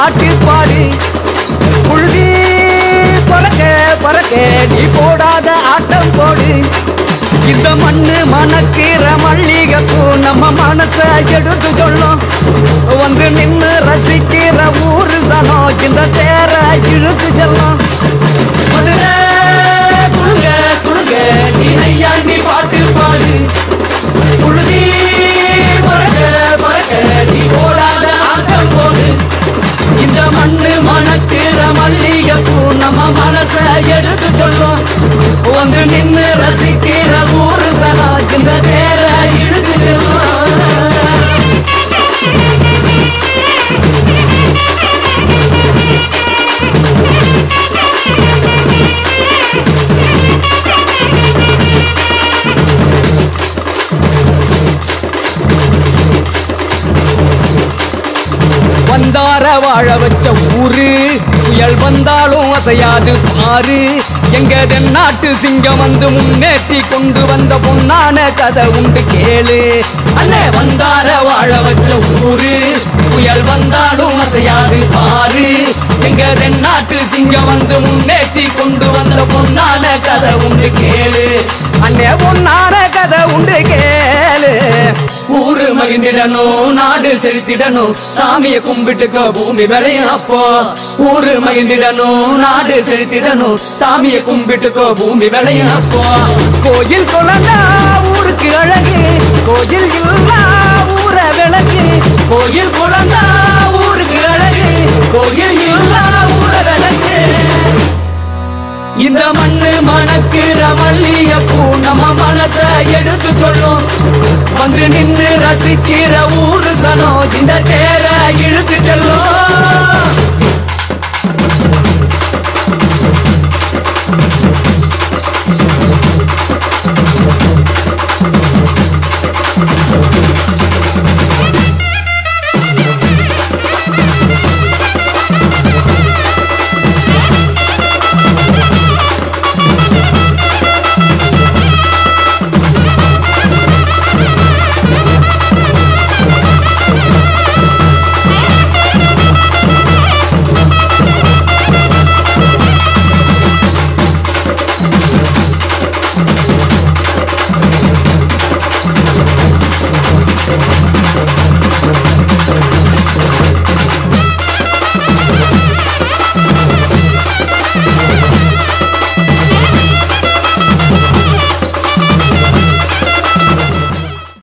பாட்டு பாடு புழுதி பறக்க பறக்க நீ போடாத ஆட்டம் போடு இந்த மண்ணு மணக்கிற மல்லிகைப்பூ நம்ம மனச எடுத்து சொல்லும் வந்து நின்னு ரசிக்கிற ஊரு சனம் இந்த தேர இழுத்து செல்லும் மதுரை குழுங்க குழுங்க நீ நையாண்டி பாட்டு பாடு புழுதி பறக்க பறக்க நீ போடாத ஆட்டம் போடு இந்த மண்ணு மணக்கிற மல்லிகைப்பூ நம்ம மனச எடுத்து சொல்லும் வந்து நின்னு ரசிக்கிற ஊரு சனா இந்த தேர இழுத்து செல்லும் வந்தார வாழ வச்ச ஊரு புயல் வந்தாலும் அசையாது பாரு எங்க தென்னாட்டு சிங்கம் வந்து முன்னேற்றி கொண்டு வந்த பொன்னான கதை உண்டு கேளு அண்ணே வந்தார வாழ வச்ச ஊரு புயல் வந்தாலும் அசையாது பாரு எங்க தென்னாட்டு சிங்கம் வந்து முன்னேற்றி கொண்டு வந்த பொன்னான கதை உண்டு கேளு அண்ணே பொன்னான கதை உண்டு கேளு ஊரு மகிழ்ந்திடணும் நாடு செலுத்திடணும் சாமியை கும்பிட்டுக்க பூமி விளையும் அப்போ ஊரு மகிழ்ந்திடணும் நாடு செலுத்திடணும் சாமியை கும்பிட்டுக்கோ பூமி விளையும் அப்போ கோயில் குழந்தா ஊருக்கு அழகு கோயில் இல்லா ஊர விளக்கு கோயில் குழந்தா ஊருக்கு அழகு கோயில் இல்லா ஊர விளக்கு இந்த மண்ணு மணக்கிற மல்லிகைப்பூ நம்ம மனச எடுத்து சொல்லும் வந்து நின்று ரசிக்கிற ஊரு சனம் இந்த தேர இழுத்து செல்லும்